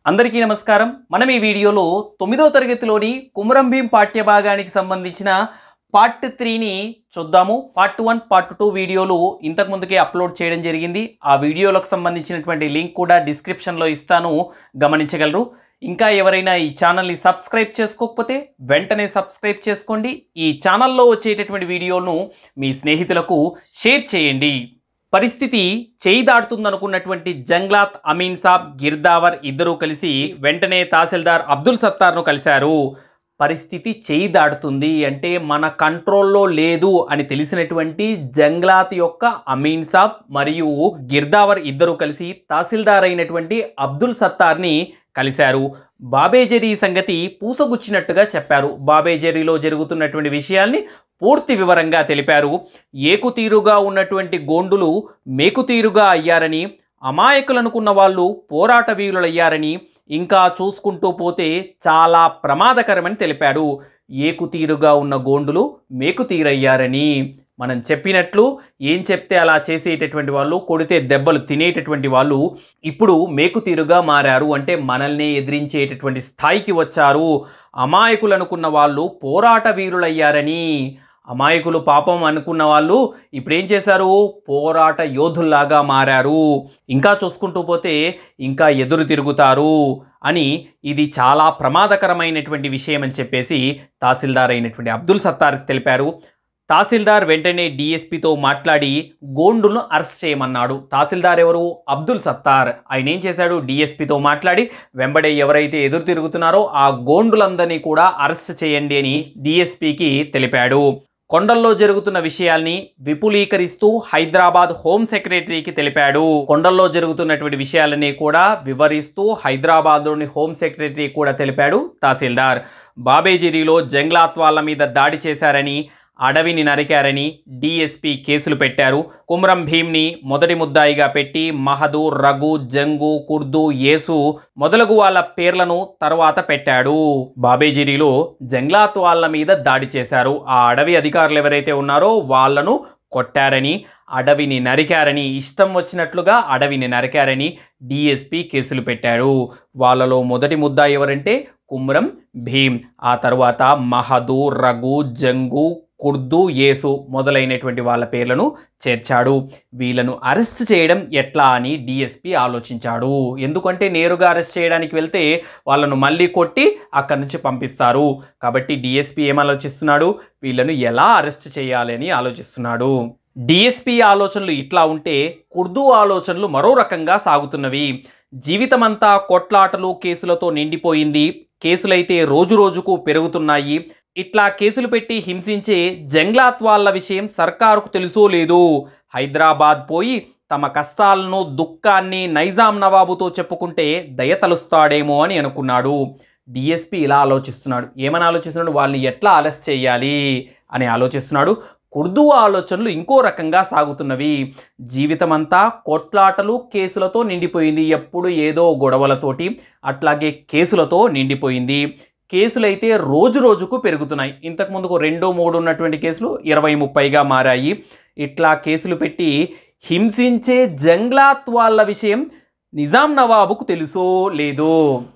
అందరికీ నమస్కారం మనం ఈ వీడియోలో తొమ్మిదో తరగతిలోని కుమరం భీం పాఠ్యభాగానికి సంబంధించిన పార్ట్ త్రీని చూద్దాము పార్ట్ వన్ పార్ట్ టూ వీడియోలు ఇంతకు ముందుకే అప్లోడ్ చేయడం జరిగింది ఆ వీడియోలకు సంబంధించినటువంటి లింక్ కూడా డిస్క్రిప్షన్లో ఇస్తాను గమనించగలరు ఇంకా ఎవరైనా ఈ ఛానల్ని సబ్స్క్రైబ్ చేసుకోకపోతే వెంటనే సబ్స్క్రైబ్ చేసుకోండి ఈ ఛానల్లో వచ్చేటటువంటి వీడియోను మీ స్నేహితులకు షేర్ చేయండి పరిస్థితి చేయి దాటుతుందనుకున్నటువంటి జంగ్లాత్ అమీన్ సాబ్ గిర్దావర్ ఇద్దరూ కలిసి వెంటనే తహసీల్దార్ అబ్దుల్ సత్తార్ను కలిశారు పరిస్థితి చేయి దాటుతుంది అంటే మన కంట్రోల్లో లేదు అని తెలిసినటువంటి జంగ్లాత్ యొక్క అమీన్ సాబ్ మరియు గిర్దావర్ ఇద్దరు కలిసి తహసీల్దార్ అయినటువంటి అబ్దుల్ సత్తార్ని కలిశారు బాబేజరీ సంగతి పూసగుచ్చినట్టుగా చెప్పారు బాబేజరీలో జరుగుతున్నటువంటి విషయాల్ని పూర్తి వివరంగా తెలిపారు ఏకుతీరుగా ఉన్నటువంటి గోండులు మేకుతీరుగా అయ్యారని అమాయకులనుకున్న వాళ్ళు పోరాట వీరులయ్యారని ఇంకా చూసుకుంటూ పోతే చాలా ప్రమాదకరమని తెలిపాడు ఏకుతీరుగా ఉన్న గోండులు మేకుతీరయ్యారని మనం చెప్పినట్లు ఏం చెప్తే అలా చేసేటటువంటి వాళ్ళు కొడితే దెబ్బలు తినేటటువంటి వాళ్ళు ఇప్పుడు మేకుతీరుగా మారారు అంటే మనల్ని ఎదిరించేటటువంటి స్థాయికి వచ్చారు అమాయకులు అనుకున్న వాళ్ళు పోరాట వీరులయ్యారని అమాయకులు పాపం అనుకున్న వాళ్ళు ఇప్పుడు ఏం చేశారు పోరాట యోధుల్లాగా మారారు ఇంకా చూసుకుంటూ పోతే ఇంకా ఎదురు తిరుగుతారు అని ఇది చాలా ప్రమాదకరమైనటువంటి విషయం అని చెప్పేసి తహసీల్దార్ అయినటువంటి అబ్దుల్ సత్తార్ తెలిపారు తహసీల్దార్ వెంటనే డిఎస్పితో మాట్లాడి గోండును అరెస్ట్ చేయమన్నాడు తహసీల్దార్ ఎవరు అబ్దుల్ సత్తార్ ఆయన ఏం చేశాడు డిఎస్పితో మాట్లాడి వెంబడే ఎవరైతే ఎదురు తిరుగుతున్నారో ఆ గోండులందరినీ కూడా అరెస్ట్ చేయండి అని డిఎస్పికి తెలిపాడు కొండల్లో జరుగుతున్న విషయాల్ని విపులీకరిస్తూ హైదరాబాద్ హోం సెక్రటరీకి తెలిపాడు కొండల్లో జరుగుతున్నటువంటి విషయాలని కూడా వివరిస్తూ హైదరాబాద్లోని హోం సెక్రటరీ కూడా తెలిపాడు తహసీల్దార్ బాబేజిరిలో జంగ్లాత్ వాళ్ళ మీద దాడి చేశారని అడవిని నరికారని డిఎస్పి కేసులు పెట్టారు కుమ్రం భీమ్ని మొదటి ముద్దాయిగా పెట్టి మహదూర్ రఘు జంగు కుర్దు యేసు మొదలగు వాళ్ళ పేర్లను తర్వాత పెట్టాడు బాబేజిరిలో జంగ్లాత్ వాళ్ళ మీద దాడి చేశారు ఆ అడవి అధికారులు ఎవరైతే ఉన్నారో వాళ్ళను కొట్టారని అడవిని నరికారని ఇష్టం వచ్చినట్లుగా అడవిని నరికారని డిఎస్పి కేసులు పెట్టారు వాళ్ళలో మొదటి ముద్దా ఎవరంటే కుమ్రం భీమ్ ఆ తర్వాత మహదూర్ రఘు జంగు కుర్దు యేసు మొదలైనటువంటి వాళ్ళ పేర్లను చేర్చాడు వీళ్ళను అరెస్ట్ చేయడం ఎట్లా అని డిఎస్పి ఆలోచించాడు ఎందుకంటే నేరుగా అరెస్ట్ చేయడానికి వెళ్తే వాళ్ళను మళ్ళీ కొట్టి అక్కడి నుంచి పంపిస్తారు కాబట్టి డిఎస్పి ఏం ఆలోచిస్తున్నాడు వీళ్ళను ఎలా అరెస్ట్ చేయాలి అని ఆలోచిస్తున్నాడు డిఎస్పి ఆలోచనలు ఇట్లా ఉంటే కుర్దు ఆలోచనలు మరో రకంగా సాగుతున్నవి జీవితమంతా కొట్లాటలు కేసులతో నిండిపోయింది కేసులైతే రోజు రోజుకు పెరుగుతున్నాయి ఇట్లా కేసులు పెట్టి హింసించే జంగ్లాత్ వాళ్ళ విషయం సర్కారుకు తెలుసో లేదో హైదరాబాద్ పోయి తమ కష్టాలను దుఃఖాన్ని నైజాం నవాబుతో చెప్పుకుంటే దయ తలుస్తాడేమో అని అనుకున్నాడు డిఎస్పి ఇలా ఆలోచిస్తున్నాడు ఏమని ఆలోచిస్తున్నాడు వాళ్ళని ఎట్లా అరెస్ట్ చేయాలి అని ఆలోచిస్తున్నాడు కుర్దు ఆలోచనలు ఇంకో రకంగా సాగుతున్నవి జీవితమంతా కొట్లాటలు కేసులతో నిండిపోయింది ఎప్పుడు ఏదో గొడవలతోటి అట్లాగే కేసులతో నిండిపోయింది కేసులైతే రోజు రోజుకు పెరుగుతున్నాయి ఇంతకు ముందుకు రెండు మూడు ఉన్నటువంటి కేసులు ఇరవై ముప్పైగా మారాయి ఇట్లా కేసులు పెట్టి హింసించే జంగ్లాత్ వాళ్ళ విషయం నిజాం నవాబుకు తెలుసో లేదో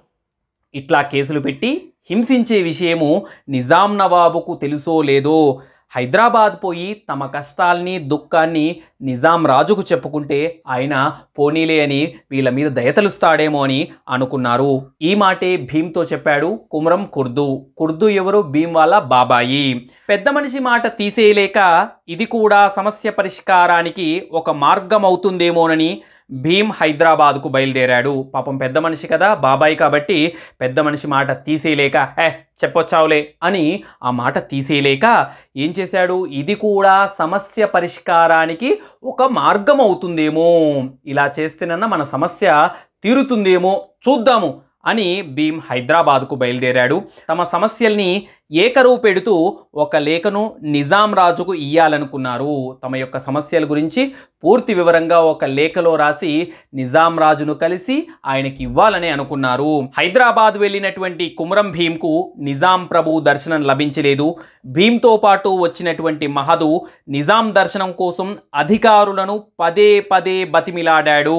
ఇట్లా కేసులు పెట్టి హింసించే విషయము నిజాం నవాబుకు తెలుసో లేదో హైదరాబాద్ పోయి తమ కష్టాల్ని దుఃఖాన్ని నిజాం రాజుకు చెప్పుకుంటే ఆయన పోనీలే అని వీళ్ళ మీద దయతలుస్తాడేమో అని అనుకున్నారు ఈ మాటే భీమ్తో చెప్పాడు కుమరం కుర్దు కుర్దు ఎవరు భీమ్ వాళ్ళ బాబాయి పెద్ద మనిషి మాట తీసేయలేక ఇది కూడా సమస్య పరిష్కారానికి ఒక మార్గం అవుతుందేమోనని భీమ్ హైదరాబాద్కు బయలుదేరాడు పాపం పెద్ద మనిషి కదా బాబాయ్ కాబట్టి పెద్ద మనిషి మాట తీసేయలేక ఏ చెప్పొచ్చావులే అని ఆ మాట తీసేయలేక ఏం చేశాడు ఇది కూడా సమస్య పరిష్కారానికి ఒక మార్గం అవుతుందేమో ఇలా చేస్తేనన్నా మన సమస్య తీరుతుందేమో చూద్దాము అని భీమ్ హైదరాబాద్కు బయలుదేరాడు తమ సమస్యల్ని ఏకరువు పెడుతూ ఒక లేఖను నిజాం రాజుకు ఇయ్యాలనుకున్నారు తమ యొక్క సమస్యల గురించి పూర్తి వివరంగా ఒక లేఖలో రాసి నిజాం రాజును కలిసి ఆయనకి ఇవ్వాలని అనుకున్నారు హైదరాబాద్ వెళ్ళినటువంటి కుమరం భీమ్కు నిజాం ప్రభు దర్శనం లభించలేదు భీమ్తో పాటు వచ్చినటువంటి మహదు నిజాం దర్శనం కోసం అధికారులను పదే పదే బతిమిలాడాడు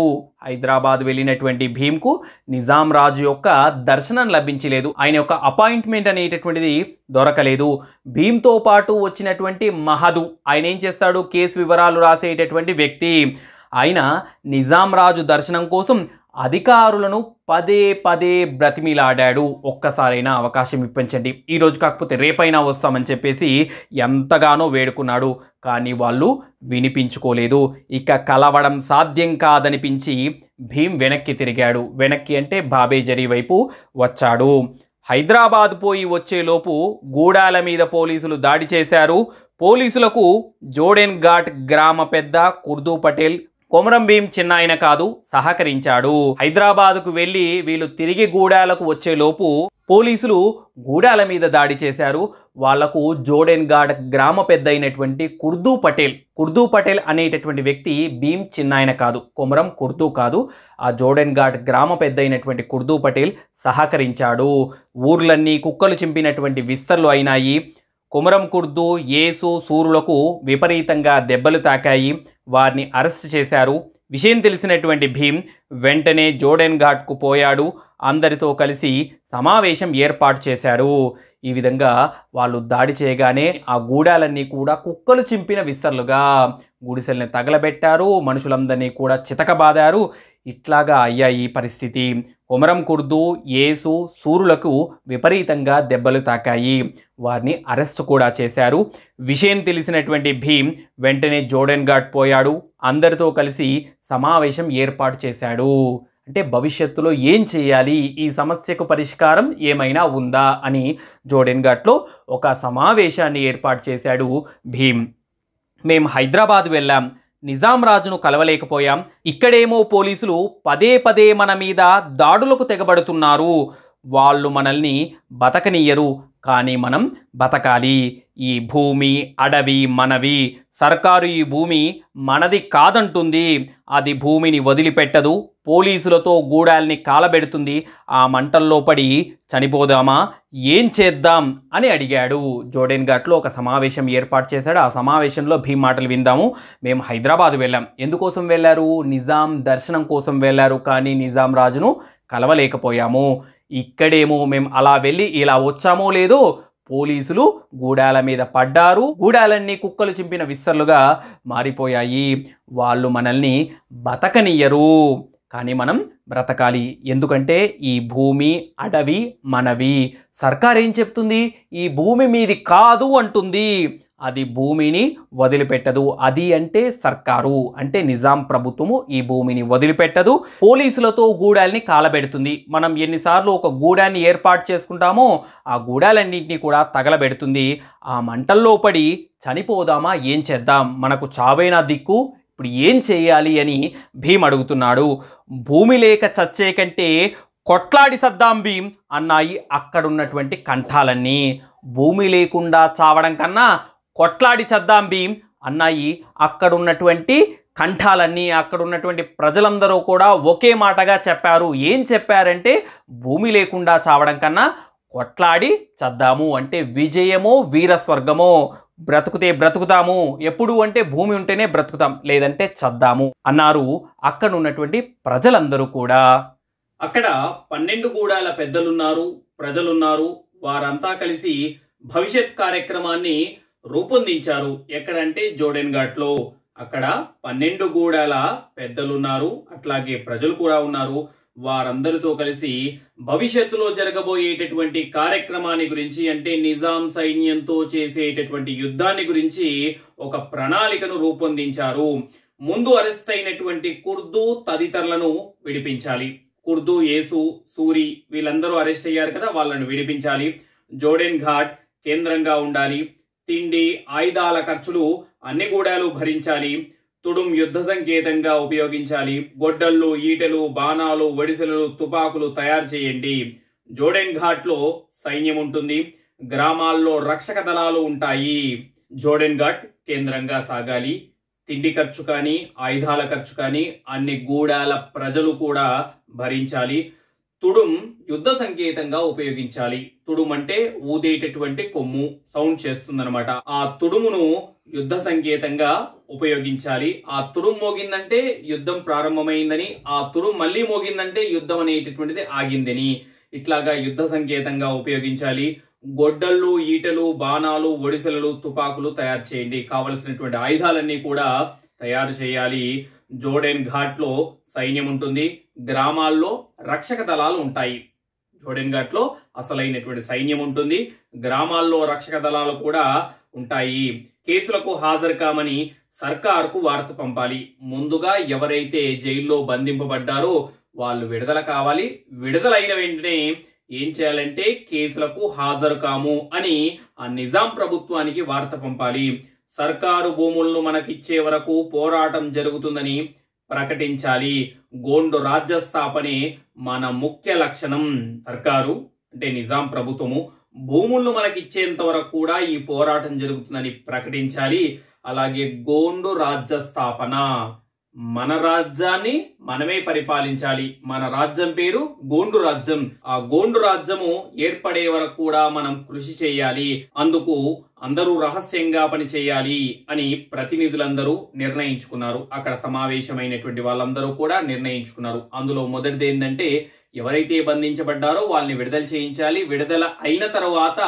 హైదరాబాద్ వెళ్ళినటువంటి భీమ్కు నిజాం రాజు యొక్క దర్శనం లభించలేదు ఆయన యొక్క అపాయింట్మెంట్ అనేటటువంటిది దొరకలేదు భీమ్తో పాటు వచ్చినటువంటి మహదు ఆయన ఏం చేస్తాడు కేసు వివరాలు రాసేటటువంటి వ్యక్తి ఆయన నిజాం రాజు దర్శనం కోసం అధికారులను పదే పదే బ్రతిమిలాడాడు ఒక్కసారైనా అవకాశం ఇప్పించండి ఈరోజు కాకపోతే రేపైనా వస్తామని చెప్పేసి ఎంతగానో వేడుకున్నాడు కానీ వాళ్ళు వినిపించుకోలేదు ఇక కలవడం సాధ్యం కాదనిపించి భీం వెనక్కి తిరిగాడు వెనక్కి అంటే బాబేజరీ వైపు వచ్చాడు హైదరాబాద్ పోయి వచ్చేలోపు గూడాల మీద పోలీసులు దాడి చేశారు పోలీసులకు జోడెన్ ఘాట్ గ్రామ పెద్ద కుర్దూ పటేల్ కొమరం భీం చిన్నాయన కాదు సహకరించాడు హైదరాబాద్కు వెళ్ళి వీళ్ళు తిరిగి గూడాలకు వచ్చేలోపు పోలీసులు గూడాల మీద దాడి చేశారు వాళ్లకు జోడెన్ ఘాట్ గ్రామ పెద్ద అయినటువంటి కుర్దూ పటేల్ కుర్దూ పటేల్ అనేటటువంటి వ్యక్తి భీం చిన్నాయన కాదు కొమరం కుర్దూ కాదు ఆ జోడెన్ ఘాట్ గ్రామ పెద్ద అయినటువంటి కుర్దూ పటేల్ సహకరించాడు ఊర్లన్నీ కుక్కలు చింపినటువంటి విస్తర్లు అయినాయి కుమరం కుర్దు యేసు సూరులకు విపరీతంగా దెబ్బలు తాకాయి వారిని అరెస్ట్ చేశారు విషయం తెలిసినటువంటి భీమ్ వెంటనే జోడెన్ ఘాట్కు పోయాడు అందరితో కలిసి సమావేశం ఏర్పాటు చేశాడు ఈ విధంగా వాళ్ళు దాడి చేయగానే ఆ గూడాలన్నీ కూడా కుక్కలు చింపిన విస్తర్లుగా గుడిసెల్ని తగలబెట్టారు మనుషులందరినీ కూడా చితకబాదారు ఇట్లాగా అయ్యాయి ఈ పరిస్థితి కొమరం కుర్దు యేసు సూరులకు విపరీతంగా దెబ్బలు తాకాయి వారిని అరెస్ట్ కూడా చేశారు విషయం తెలిసినటువంటి భీమ్ వెంటనే జోడెన్ ఘాట్ పోయాడు అందరితో కలిసి సమావేశం ఏర్పాటు చేశాడు అంటే భవిష్యత్తులో ఏం చేయాలి ఈ సమస్యకు పరిష్కారం ఏమైనా ఉందా అని జోడెన్ ఘాట్లో ఒక సమావేశాన్ని ఏర్పాటు చేశాడు భీమ్ మేము హైదరాబాద్ వెళ్ళాం నిజాం రాజును కలవలేకపోయాం ఇక్కడేమో పోలీసులు పదే పదే మన మీద దాడులకు తెగబడుతున్నారు వాళ్ళు మనల్ని బతకనియ్యరు కానీ మనం బతకాలి ఈ భూమి అడవి మనవి సర్కారు ఈ భూమి మనది కాదంటుంది అది భూమిని వదిలిపెట్టదు పోలీసులతో గూడాల్ని కాలబెడుతుంది ఆ మంటల్లో పడి చనిపోదామా ఏం చేద్దాం అని అడిగాడు జోడెన్ ఘాట్లో ఒక సమావేశం ఏర్పాటు చేశాడు ఆ సమావేశంలో భీమ్ మాటలు విందాము మేము హైదరాబాద్ వెళ్ళాం ఎందుకోసం వెళ్ళారు నిజాం దర్శనం కోసం వెళ్ళారు కానీ నిజాం రాజును కలవలేకపోయాము ఇక్కడేమో మేము అలా వెళ్ళి ఇలా వచ్చామో లేదో పోలీసులు గూడాల మీద పడ్డారు గూడాలన్నీ కుక్కలు చింపిన విస్తర్లుగా మారిపోయాయి వాళ్ళు మనల్ని బతకనియ్యరు కానీ మనం బ్రతకాలి ఎందుకంటే ఈ భూమి అడవి మనవి సర్కార్ ఏం చెప్తుంది ఈ భూమి మీది కాదు అంటుంది అది భూమిని వదిలిపెట్టదు అది అంటే సర్కారు అంటే నిజాం ప్రభుత్వము ఈ భూమిని వదిలిపెట్టదు పోలీసులతో గూడాల్ని కాలబెడుతుంది మనం ఎన్నిసార్లు ఒక గూడాన్ని ఏర్పాటు చేసుకుంటామో ఆ గూడాలన్నింటినీ కూడా తగలబెడుతుంది ఆ మంటల్లో పడి చనిపోదామా ఏం చేద్దాం మనకు చావైనా దిక్కు ఇప్పుడు ఏం చేయాలి అని భీమ్ అడుగుతున్నాడు భూమి లేక చచ్చే కంటే కొట్లాడి సద్దాం భీమ్ అన్నాయి అక్కడున్నటువంటి కంఠాలన్నీ భూమి లేకుండా చావడం కన్నా కొట్లాడి చద్దాం భీమ్ అన్నాయి అక్కడున్నటువంటి కంఠాలన్నీ అక్కడ ఉన్నటువంటి ప్రజలందరూ కూడా ఒకే మాటగా చెప్పారు ఏం చెప్పారంటే భూమి లేకుండా చావడం కన్నా కొట్లాడి చద్దాము అంటే విజయమో వీరస్వర్గమో బ్రతుకుతే బ్రతుకుతాము ఎప్పుడు అంటే భూమి ఉంటేనే బ్రతుకుతాం లేదంటే చద్దాము అన్నారు అక్కడ ఉన్నటువంటి ప్రజలందరూ కూడా అక్కడ పన్నెండు గూడాల పెద్దలున్నారు ప్రజలున్నారు వారంతా కలిసి భవిష్యత్ కార్యక్రమాన్ని రూపొందించారు ఎక్కడంటే జోడెన్ ఘాట్ లో అక్కడ పన్నెండు గూడాల పెద్దలున్నారు అట్లాగే ప్రజలు కూడా ఉన్నారు వారందరితో కలిసి భవిష్యత్తులో జరగబోయేటటువంటి కార్యక్రమాన్ని గురించి అంటే నిజాం సైన్యంతో చేసేటటువంటి యుద్ధాన్ని గురించి ఒక ప్రణాళికను రూపొందించారు ముందు అరెస్ట్ అయినటువంటి కుర్దు తదితరులను విడిపించాలి కుర్దు యేసు సూరి వీళ్ళందరూ అరెస్ట్ అయ్యారు కదా వాళ్ళను విడిపించాలి జోడెన్ ఘాట్ కేంద్రంగా ఉండాలి తిండి ఆయుధాల ఖర్చులు అన్ని గూడాలు భరించాలి తుడుం యుద్ధ సంకేతంగా ఉపయోగించాలి గొడ్డళ్ళు ఈటెలు బాణాలు వడిసెలు తుపాకులు తయారు చేయండి జోడెన్ ఘాట్ లో సైన్యం ఉంటుంది గ్రామాల్లో రక్షక దళాలు ఉంటాయి జోడెన్ ఘాట్ కేంద్రంగా సాగాలి తిండి ఖర్చు కానీ ఆయుధాల ఖర్చు కానీ అన్ని గూడాల ప్రజలు కూడా భరించాలి తుడుం యుద్ధ సంకేతంగా ఉపయోగించాలి తుడుం అంటే ఊదేటటువంటి కొమ్ము సౌండ్ చేస్తుందన్నమాట ఆ తుడుమును యుద్ధ సంకేతంగా ఉపయోగించాలి ఆ తురుం మోగిందంటే యుద్ధం ప్రారంభమైందని ఆ తురుం మళ్ళీ మోగిందంటే యుద్ధం అనేటటువంటిది ఆగిందని ఇట్లాగా యుద్ధ సంకేతంగా ఉపయోగించాలి గొడ్డళ్ళు ఈటలు బాణాలు ఒడిసెలలు తుపాకులు తయారు చేయండి కావలసినటువంటి ఆయుధాలన్నీ కూడా తయారు చేయాలి జోడెన్ ఘాట్ లో సైన్యం ఉంటుంది గ్రామాల్లో రక్షక దళాలు ఉంటాయి జోడెన్ ఘాట్ లో అసలైనటువంటి సైన్యం ఉంటుంది గ్రామాల్లో రక్షక దళాలు కూడా ఉంటాయి కేసులకు హాజరు కామని సర్కారుకు వార్త పంపాలి ముందుగా ఎవరైతే జైల్లో బంధింపబడ్డారో వాళ్ళు విడుదల కావాలి విడుదలైన వెంటనే ఏం చేయాలంటే కేసులకు హాజరు కాము అని ఆ నిజాం ప్రభుత్వానికి వార్త పంపాలి సర్కారు భూములను మనకిచ్చే వరకు పోరాటం జరుగుతుందని ప్రకటించాలి గోండు రాజ్య స్థాపనే మన ముఖ్య లక్షణం సర్కారు అంటే నిజాం ప్రభుత్వము భూములను మనకిచ్చేంత వరకు కూడా ఈ పోరాటం జరుగుతుందని ప్రకటించాలి అలాగే గోండు రాజ్య స్థాపన మన రాజ్యాన్ని మనమే పరిపాలించాలి మన రాజ్యం పేరు గోండు రాజ్యం ఆ గోండు రాజ్యము ఏర్పడే వరకు కూడా మనం కృషి చేయాలి అందుకు అందరూ రహస్యంగా పని చేయాలి అని ప్రతినిధులందరూ నిర్ణయించుకున్నారు అక్కడ సమావేశమైనటువంటి వాళ్ళందరూ కూడా నిర్ణయించుకున్నారు అందులో మొదటిది ఏంటంటే ఎవరైతే బంధించబడ్డారో వాళ్ళని విడుదల చేయించాలి విడుదల అయిన తర్వాత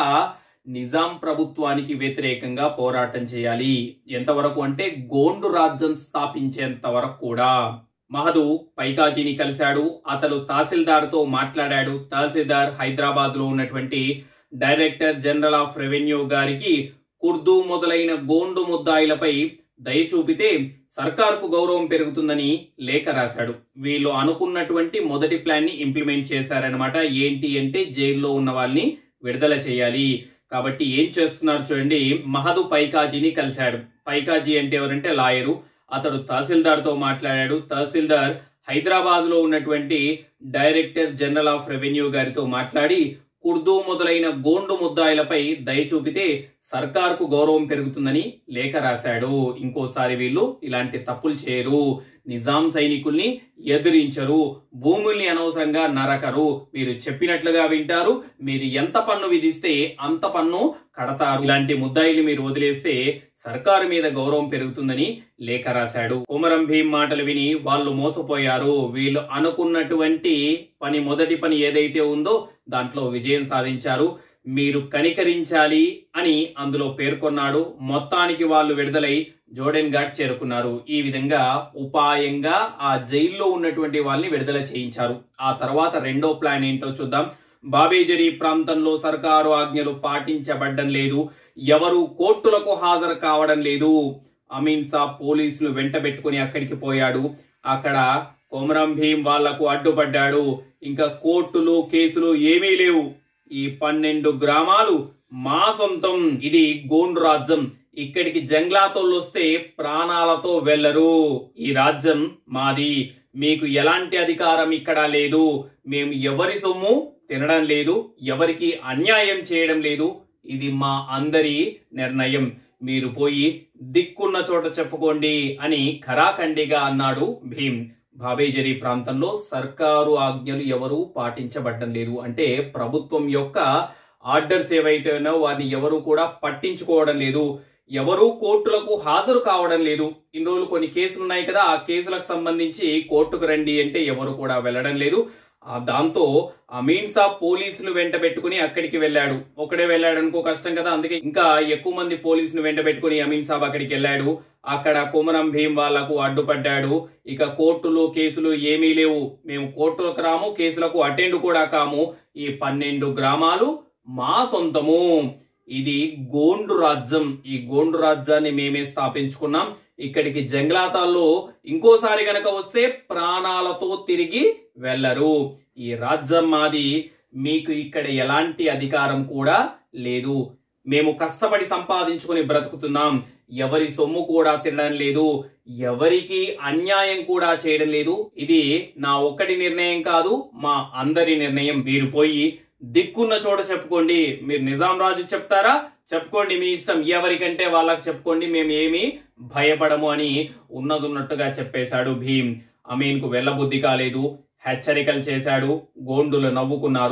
నిజాం ప్రభుత్వానికి వ్యతిరేకంగా పోరాటం చేయాలి ఎంతవరకు అంటే గోండు రాజ్యం స్థాపించేంత వరకు కూడా మహదు పైకాజీని కలిశాడు అతను తహసీల్దార్ తో మాట్లాడాడు తహసీల్దార్ హైదరాబాద్ లో ఉన్నటువంటి డైరెక్టర్ జనరల్ ఆఫ్ రెవెన్యూ గారికి కుర్దు మొదలైన గోండు ముద్దాయిలపై దయ చూపితే సర్కార్కు గౌరవం పెరుగుతుందని లేఖ రాశాడు వీళ్ళు అనుకున్నటువంటి మొదటి ప్లాన్ ని ఇంప్లిమెంట్ చేశారనమాట ఏంటి అంటే జైల్లో ఉన్న వాళ్ళని విడుదల చేయాలి కాబట్టి ఏం చేస్తున్నారు చూడండి మహదు పైకాజీని కలిశాడు పైకాజీ అంటే ఎవరంటే లాయరు అతడు తహసీల్దార్ తో మాట్లాడాడు తహసీల్దార్ హైదరాబాద్ లో ఉన్నటువంటి డైరెక్టర్ జనరల్ ఆఫ్ రెవెన్యూ గారితో మాట్లాడి కుర్దు మొదలైన గోండు ముద్దాయిలపై దయ చూపితే సర్కార్కు గౌరవం పెరుగుతుందని లేఖ రాశాడు ఇంకోసారి వీళ్ళు ఇలాంటి తప్పులు చేయరు నిజాం సైనికుల్ని ఎదిరించరు భూముల్ని అనవసరంగా నరకరు మీరు చెప్పినట్లుగా వింటారు మీరు ఎంత పన్ను విధిస్తే అంత పన్ను కడతారు ఇలాంటి ముద్దాయిల్ని మీరు వదిలేస్తే సర్కారు మీద గౌరవం పెరుగుతుందని లేఖ రాశాడు కొమరం భీం మాటలు విని వాళ్ళు మోసపోయారు వీళ్ళు అనుకున్నటువంటి పని మొదటి పని ఏదైతే ఉందో దాంట్లో విజయం సాధించారు మీరు కనికరించాలి అని అందులో పేర్కొన్నాడు మొత్తానికి వాళ్ళు విడుదలై జోడెన్ ఘాట్ చేరుకున్నారు ఈ విధంగా ఉపాయంగా ఆ జైల్లో ఉన్నటువంటి వాళ్ళని విడుదల చేయించారు ఆ తర్వాత రెండో ప్లాన్ ఏంటో చూద్దాం బాబేజరీ ప్రాంతంలో సర్కారు ఆజ్ఞలు పాటించబడ్డం లేదు ఎవరు కోర్టులకు హాజరు కావడం లేదు అమీన్ సాబ్ పోలీసులు వెంట పెట్టుకుని అక్కడికి పోయాడు అక్కడ కొమరం భీం వాళ్లకు అడ్డుపడ్డాడు ఇంకా కోర్టులు కేసులు ఏమీ లేవు ఈ పన్నెండు గ్రామాలు మా సొంతం ఇది గోండు రాజ్యం ఇక్కడికి జంగ్లాతోళ్ళు వస్తే ప్రాణాలతో వెళ్లరు ఈ రాజ్యం మాది మీకు ఎలాంటి అధికారం ఇక్కడ లేదు మేము ఎవరి సొమ్ము తినడం లేదు ఎవరికి అన్యాయం చేయడం లేదు ఇది మా అందరి నిర్ణయం మీరు పోయి దిక్కున్న చోట చెప్పుకోండి అని ఖరాఖండిగా అన్నాడు భీం బాబేజరీ ప్రాంతంలో సర్కారు ఆజ్ఞలు ఎవరూ పాటించబడ్డం లేదు అంటే ప్రభుత్వం యొక్క ఆర్డర్స్ ఏవైతే ఉన్నాయో వారిని ఎవరు కూడా పట్టించుకోవడం లేదు ఎవరు కోర్టులకు హాజరు కావడం లేదు ఇన్ని రోజులు కొన్ని కేసులు ఉన్నాయి కదా ఆ కేసులకు సంబంధించి కోర్టుకు రండి అంటే ఎవరు కూడా వెళ్ళడం లేదు ఆ దాంతో అమీన్ సాబ్ పోలీసులు వెంట పెట్టుకుని అక్కడికి వెళ్ళాడు ఒకడే వెళ్ళాడు అనుకో కష్టం కదా అందుకే ఇంకా ఎక్కువ మంది పోలీసులు వెంట పెట్టుకుని అమీన్ సాబ్ అక్కడికి వెళ్ళాడు అక్కడ కుమరం భీం వాళ్లకు అడ్డుపడ్డాడు ఇక కోర్టులు కేసులు ఏమీ లేవు మేము కోర్టులకు రాము కేసులకు అటెండ్ కూడా కాము ఈ పన్నెండు గ్రామాలు మా సొంతము ఇది గోండు రాజ్యం ఈ గోండు రాజ్యాన్ని మేమే స్థాపించుకున్నాం ఇక్కడికి జంగ్లాతాల్లో ఇంకోసారి గనక వస్తే ప్రాణాలతో తిరిగి వెళ్లరు ఈ రాజ్యం మాది మీకు ఇక్కడ ఎలాంటి అధికారం కూడా లేదు మేము కష్టపడి సంపాదించుకుని బ్రతుకుతున్నాం ఎవరి సొమ్ము కూడా తినడం లేదు ఎవరికి అన్యాయం కూడా చేయడం లేదు ఇది నా ఒక్కటి నిర్ణయం కాదు మా అందరి నిర్ణయం మీరు పోయి దిక్కున్న చోట చెప్పుకోండి మీరు నిజాం రాజు చెప్తారా చెప్పుకోండి మీ ఇష్టం ఎవరికంటే వాళ్ళకి చెప్పుకోండి మేము ఏమి భయపడము అని ఉన్నదున్నట్టుగా చెప్పేశాడు భీమ్ అమీన్ కు వెళ్ళబుద్ధి కాలేదు హెచ్చరికలు చేశాడు గోండులు నవ్వుకున్నారు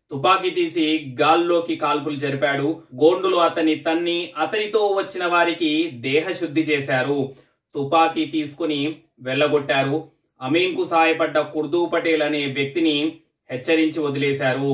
తుపాకీ తీసి గాల్లోకి కాల్పులు జరిపాడు గోండులు అతని తన్ని అతనితో వచ్చిన వారికి దేహశుద్ధి చేశారు తుపాకీ తీసుకుని వెళ్ళగొట్టారు అమీన్ కు సాయపడ్డ కుర్దూ పటేల్ అనే వ్యక్తిని హెచ్చరించి వదిలేశారు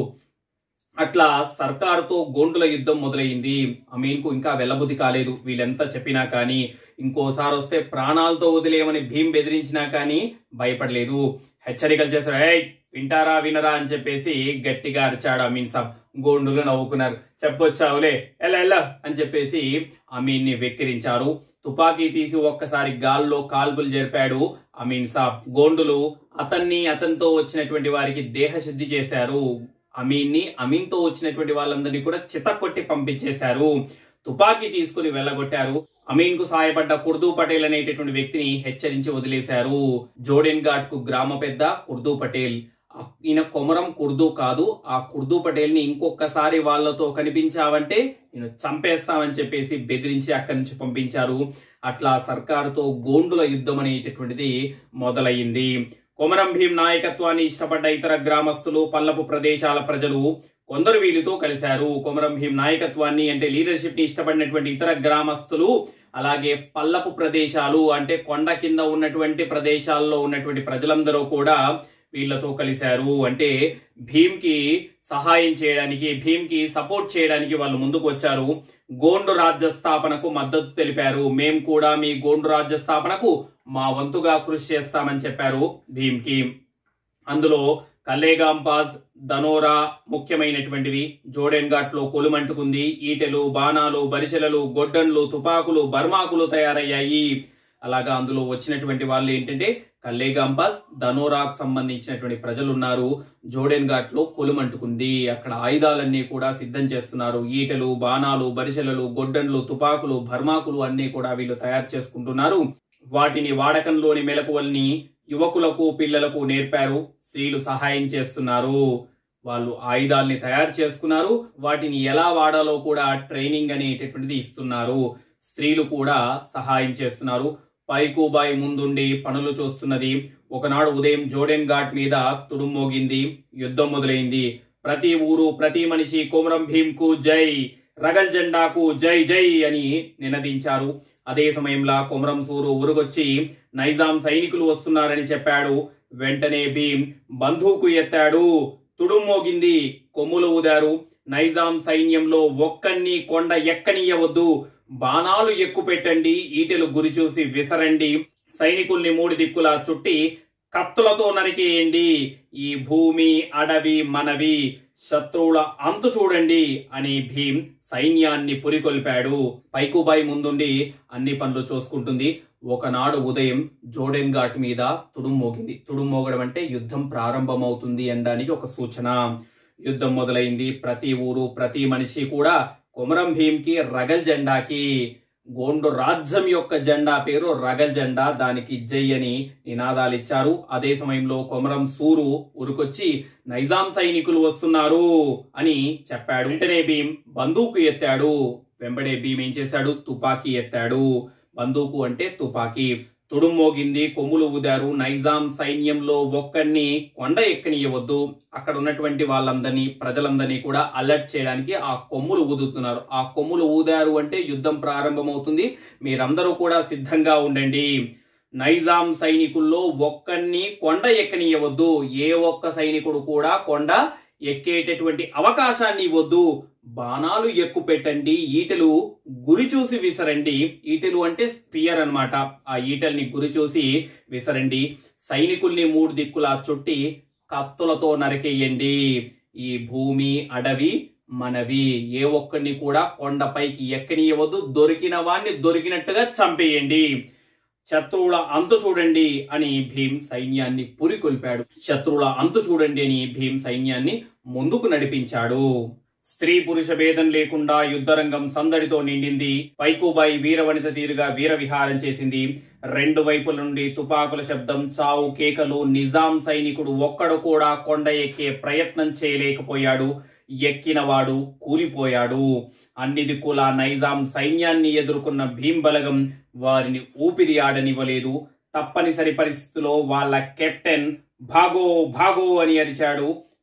అట్లా సర్కారుతో గోండుల యుద్ధం మొదలైంది అమీన్ కు ఇంకా వెళ్ళబుద్ధి కాలేదు వీళ్ళెంత చెప్పినా కానీ ఇంకోసారి వస్తే ప్రాణాలతో వదిలేయమని భీం బెదిరించినా కానీ భయపడలేదు హెచ్చరికలు చేశారు ఏయ్ వింటారా వినరా అని చెప్పేసి గట్టిగా అరిచాడు అమీన్ సాబ్ గోండులు నవ్వుకున్నారు చెప్పొచ్చావులే ఎలా ఎలా అని చెప్పేసి అమీన్ ని వెక్కిరించారు తుపాకీ తీసి ఒక్కసారి గాల్లో కాల్పులు జరిపాడు అమీన్ సాబ్ గోండులు అతన్ని అతనితో వచ్చినటువంటి వారికి దేహశుద్ధి చేశారు అమీన్ ని అమీన్ తో వచ్చినటువంటి వాళ్ళందరినీ కూడా చితకొట్టి పంపించేశారు తుపాకీ తీసుకుని వెళ్ళగొట్టారు అమీన్ కు సాయపడ్డ కుర్దూ పటేల్ అనేటటువంటి వ్యక్తిని హెచ్చరించి వదిలేశారు జోడెన్ ఘాట్ కు గ్రామ పెద్ద కుర్దూ పటేల్ ఆ- ఈయన కొమరం కుర్దూ కాదు ఆ కుర్దూ పటేల్ ని ఇంకొకసారి వాళ్ళతో కనిపించావంటే నేను చంపేస్తామని చెప్పేసి బెదిరించి అక్కడి నుంచి పంపించారు అట్లా సర్కారుతో గోండుల యుద్ధం అనేటటువంటిది మొదలయ్యింది కొమరం భీం నాయకత్వాన్ని ఇష్టపడ్డ ఇతర గ్రామస్తులు పల్లపు ప్రదేశాల ప్రజలు కొందరు వీళ్ళతో కలిశారు కొమరం భీం నాయకత్వాన్ని అంటే లీడర్షిప్ ని ఇష్టపడినటువంటి ఇతర గ్రామస్తులు అలాగే పల్లపు ప్రదేశాలు అంటే కొండ కింద ఉన్నటువంటి ప్రదేశాల్లో ఉన్నటువంటి ప్రజలందరూ కూడా వీళ్ళతో కలిశారు అంటే భీమ్కి సహాయం చేయడానికి భీమ్కి సపోర్ట్ చేయడానికి వాళ్ళు ముందుకు వచ్చారు గోండు రాజ్య స్థాపనకు మద్దతు తెలిపారు మేం కూడా మీ గోండు రాజ్య స్థాపనకు మా వంతుగా కృషి చేస్తామని చెప్పారు భీమ్కి అందులో కల్లేగాంపాజ్ ధనోరా ముఖ్యమైనటువంటివి జోడెన్ ఘాట్ లో కొలుమంటుకుంది ఈటెలు బాణాలు బరిసెలలు గొడ్డన్లు తుపాకులు బర్మాకులు తయారయ్యాయి అలాగా అందులో వచ్చినటువంటి వాళ్ళు ఏంటంటే కల్లేగాంపాస్ ధనోరాకు సంబంధించినటువంటి ప్రజలు ఉన్నారు జోడెన్ ఘాట్ లో కొలుమంటుకుంది అక్కడ ఆయుధాలన్నీ కూడా సిద్ధం చేస్తున్నారు ఈటెలు బాణాలు బరిసెలలు గొడ్డన్లు తుపాకులు బర్మాకులు అన్ని కూడా వీళ్ళు తయారు చేసుకుంటున్నారు వాటిని వాడకంలోని మెలకువల్ని యువకులకు పిల్లలకు నేర్పారు స్త్రీలు సహాయం చేస్తున్నారు వాళ్ళు ఆయుధాల్ని తయారు చేసుకున్నారు వాటిని ఎలా వాడాలో కూడా ట్రైనింగ్ అనేటటువంటిది ఇస్తున్నారు స్త్రీలు కూడా సహాయం చేస్తున్నారు పైకుబాయి ముందుండి పనులు చూస్తున్నది ఒకనాడు ఉదయం జోడెన్ ఘాట్ మీద తుడుమోగింది యుద్ధం మొదలైంది ప్రతి ఊరు ప్రతి మనిషి కోమరం భీంకు జై రగల్ జెండాకు జై జై అని నినదించారు అదే సమయంలో కొమరం సూరు ఉరుగొచ్చి నైజాం సైనికులు వస్తున్నారని చెప్పాడు వెంటనే భీం బంధువుకు ఎత్తాడు తుడుమోగింది కొమ్ములు ఊదారు నైజాం సైన్యంలో ఒక్కన్ని కొండ ఎక్కనీయవద్దు బాణాలు ఎక్కుపెట్టండి ఈటెలు గురి చూసి విసరండి సైనికుల్ని మూడు దిక్కులా చుట్టి కత్తులతో నరికేయండి ఈ భూమి అడవి మనవి శత్రువుల అంతు చూడండి అని భీం సైన్యాన్ని పురికొల్పాడు పైకుబాయి ముందుండి అన్ని పనులు చూసుకుంటుంది ఒకనాడు ఉదయం జోడెన్ ఘాట్ మీద తుడుం మోగింది తుడుం మోగడం అంటే యుద్ధం ప్రారంభమవుతుంది అనడానికి ఒక సూచన యుద్ధం మొదలైంది ప్రతి ఊరు ప్రతి మనిషి కూడా కొమరం భీంకి రగల్ జెండాకి గోండు రాజ్యం యొక్క జెండా పేరు రగల్ జెండా దానికి జై అని నినాదాలు ఇచ్చారు అదే సమయంలో కొమరం సూరు ఉరుకొచ్చి నైజాం సైనికులు వస్తున్నారు అని చెప్పాడు వెంటనే భీం బందూకు ఎత్తాడు వెంబడే భీం ఏం చేశాడు తుపాకీ ఎత్తాడు బందూకు అంటే తుపాకీ తుడుమోగింది కొమ్ములు ఊదారు నైజాం సైన్యంలో ఒక్కడిని కొండ ఎక్కనియవద్దు అక్కడ ఉన్నటువంటి వాళ్ళందరినీ ప్రజలందరినీ కూడా అలర్ట్ చేయడానికి ఆ కొమ్ములు ఊదుతున్నారు ఆ కొమ్ములు ఊదారు అంటే యుద్ధం ప్రారంభమవుతుంది మీరందరూ కూడా సిద్ధంగా ఉండండి నైజాం సైనికుల్లో ఒక్కడిని కొండ ఎక్కనియవద్దు ఏ ఒక్క సైనికుడు కూడా కొండ ఎక్కేటటువంటి అవకాశాన్ని ఇవ్వద్దు బాణాలు ఎక్కువ పెట్టండి ఈటెలు గురి చూసి విసరండి ఈటెలు అంటే స్పియర్ అన్నమాట ఆ ఈటెల్ని గురి చూసి విసరండి సైనికుల్ని మూడు దిక్కులా చుట్టి కత్తులతో నరికేయండి ఈ భూమి అడవి మనవి ఏ ఒక్కరిని కూడా కొండపైకి ఎక్కనియవద్దు దొరికిన వాణ్ణి దొరికినట్టుగా చంపేయండి శత్రువుల అంతు చూడండి అని భీం సైన్యాన్ని పురికొల్పాడు శత్రువుల అంతు చూడండి అని భీం సైన్యాన్ని ముందుకు నడిపించాడు స్త్రీ పురుష భేదం లేకుండా యుద్ధరంగం సందడితో నిండింది పైకుబాయి వీరవనిత తీరుగా వీర విహారం చేసింది రెండు వైపుల నుండి తుపాకుల శబ్దం చావు కేకలు నిజాం సైనికుడు ఒక్కడు కూడా కొండ ఎక్కే ప్రయత్నం చేయలేకపోయాడు ఎక్కినవాడు కూలిపోయాడు అన్ని దిక్కుల నైజాం సైన్యాన్ని ఎదుర్కొన్న భీం బలగం వారిని ఊపిరి ఆడనివ్వలేదు తప్పనిసరి పరిస్థితిలో వాళ్ళ కెప్టెన్ భాగో భాగో అని అరిచాడు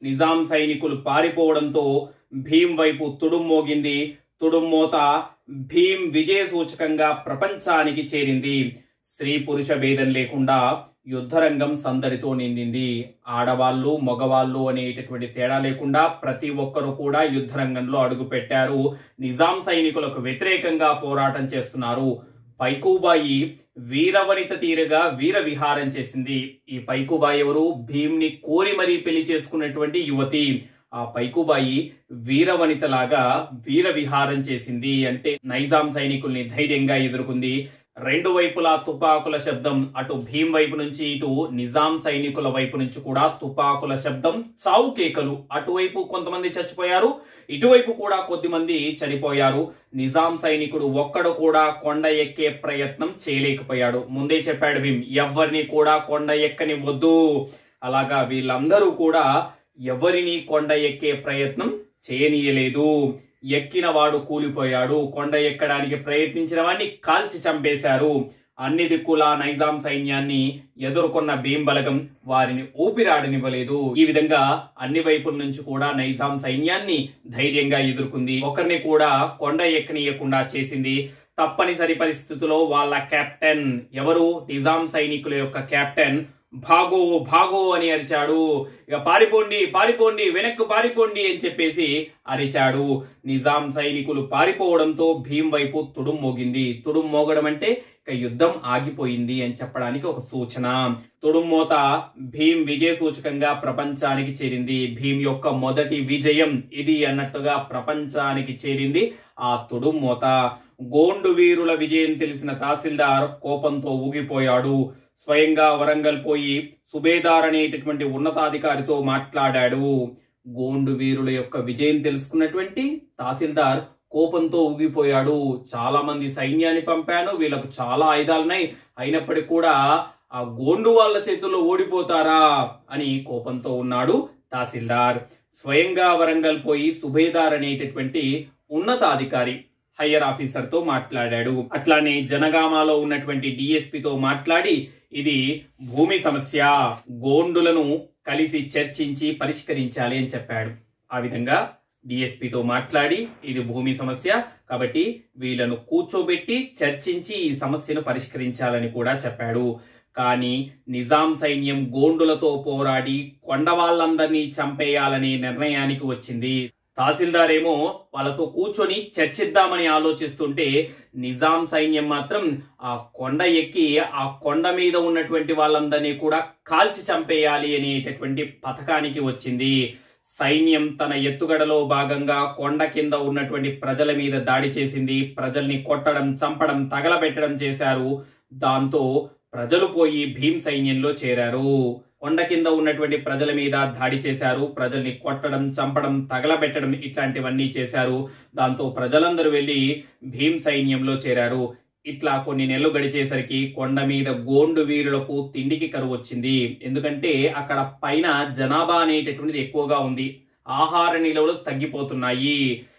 నిజాం సైనికులు పారిపోవడంతో భీం వైపు తుడుమ్మోగింది తుడుమ్మోత భీం విజయ సూచకంగా ప్రపంచానికి చేరింది స్త్రీ పురుష భేదం లేకుండా యుద్ధరంగం సందడితో నిండింది ఆడవాళ్ళు మగవాళ్ళు అనేటటువంటి తేడా లేకుండా ప్రతి ఒక్కరూ కూడా యుద్ధరంగంలో అడుగు పెట్టారు నిజాం సైనికులకు వ్యతిరేకంగా పోరాటం చేస్తున్నారు పైకుబాయి వీరవనిత తీరుగా వీర విహారం చేసింది ఈ పైకుబాయి ఎవరు భీమ్ని కోరి మరీ పెళ్లి చేసుకున్నటువంటి యువతి ఆ పైకుబాయి వీరవనితలాగా వీర విహారం చేసింది అంటే నైజాం సైనికుల్ని ధైర్యంగా ఎదుర్కొంది రెండు వైపులా తుపాకుల శబ్దం అటు భీం వైపు నుంచి ఇటు నిజాం సైనికుల వైపు నుంచి కూడా తుపాకుల శబ్దం చావు కేకలు అటువైపు కొంతమంది చచ్చిపోయారు ఇటువైపు కూడా కొద్దిమంది చనిపోయారు నిజాం సైనికుడు ఒక్కడు కూడా కొండ ఎక్కే ప్రయత్నం చేయలేకపోయాడు ముందే చెప్పాడు భీం ఎవరిని కూడా కొండ ఎక్కనివ్వద్దు అలాగా వీళ్ళందరూ కూడా ఎవరిని కొండ ఎక్కే ప్రయత్నం చేయనీయలేదు ఎక్కిన వాడు కూలిపోయాడు కొండ ఎక్కడానికి ప్రయత్నించిన వాడిని కాల్చి చంపేశారు అన్ని దిక్కుల నైజాం సైన్యాన్ని ఎదుర్కొన్న భీంబలగం వారిని ఊపిరాడనివ్వలేదు ఈ విధంగా అన్ని వైపుల నుంచి కూడా నైజాం సైన్యాన్ని ధైర్యంగా ఎదుర్కొంది ఒకరిని కూడా కొండ ఎక్కనీయకుండా చేసింది తప్పనిసరి పరిస్థితుల్లో వాళ్ళ కెప్టెన్ ఎవరు నిజాం సైనికుల యొక్క కెప్టెన్ భాగో భాగో అని అరిచాడు ఇక పారిపోండి పారిపోండి వెనక్కు పారిపోండి అని చెప్పేసి అరిచాడు నిజాం సైనికులు పారిపోవడంతో భీం వైపు తుడుం మోగింది తుడుం మోగడం అంటే ఇక యుద్ధం ఆగిపోయింది అని చెప్పడానికి ఒక సూచన తుడుమ్మోత భీం విజయ సూచకంగా ప్రపంచానికి చేరింది భీం యొక్క మొదటి విజయం ఇది అన్నట్టుగా ప్రపంచానికి చేరింది ఆ తుడుమ్మోత గోండు వీరుల విజయం తెలిసిన తహసీల్దార్ కోపంతో ఊగిపోయాడు స్వయంగా వరంగల్ పోయి సుబేదార్ అనేటటువంటి ఉన్నతాధికారితో మాట్లాడాడు గోండు వీరుల యొక్క విజయం తెలుసుకున్నటువంటి తహసీల్దార్ కోపంతో ఊగిపోయాడు చాలా మంది సైన్యాన్ని పంపాను వీళ్ళకు చాలా ఆయుధాలున్నాయి అయినప్పటికీ కూడా ఆ గోండు వాళ్ళ చేతుల్లో ఓడిపోతారా అని కోపంతో ఉన్నాడు తహసీల్దార్ స్వయంగా వరంగల్ పోయి సుబేదార్ అనేటటువంటి ఉన్నతాధికారి హయ్యర్ ఆఫీసర్ తో మాట్లాడాడు అట్లానే జనగామాలో ఉన్నటువంటి డిఎస్పితో మాట్లాడి ఇది భూమి సమస్య గోండులను కలిసి చర్చించి పరిష్కరించాలి అని చెప్పాడు ఆ విధంగా డిఎస్పితో మాట్లాడి ఇది భూమి సమస్య కాబట్టి వీళ్ళను కూర్చోబెట్టి చర్చించి ఈ సమస్యను పరిష్కరించాలని కూడా చెప్పాడు కానీ నిజాం సైన్యం గోండులతో పోరాడి కొండ వాళ్ళందరినీ చంపేయాలనే నిర్ణయానికి వచ్చింది తహసీల్దార్ ఏమో వాళ్ళతో కూర్చొని చర్చిద్దామని ఆలోచిస్తుంటే నిజాం సైన్యం మాత్రం ఆ కొండ ఎక్కి ఆ కొండ మీద ఉన్నటువంటి వాళ్ళందరినీ కూడా కాల్చి చంపేయాలి అనేటటువంటి పథకానికి వచ్చింది సైన్యం తన ఎత్తుగడలో భాగంగా కొండ కింద ఉన్నటువంటి ప్రజల మీద దాడి చేసింది ప్రజల్ని కొట్టడం చంపడం తగలబెట్టడం చేశారు దాంతో ప్రజలు పోయి భీం సైన్యంలో చేరారు కొండ కింద ఉన్నటువంటి ప్రజల మీద దాడి చేశారు ప్రజల్ని కొట్టడం చంపడం తగలబెట్టడం ఇట్లాంటివన్నీ చేశారు దాంతో ప్రజలందరూ వెళ్లి భీం సైన్యంలో చేరారు ఇట్లా కొన్ని నెలలు గడిచేసరికి కొండ మీద గోండు వీరులకు తిండికి కరువు వచ్చింది ఎందుకంటే అక్కడ పైన జనాభా అనేటటువంటిది ఎక్కువగా ఉంది ఆహార నిల్వలు తగ్గిపోతున్నాయి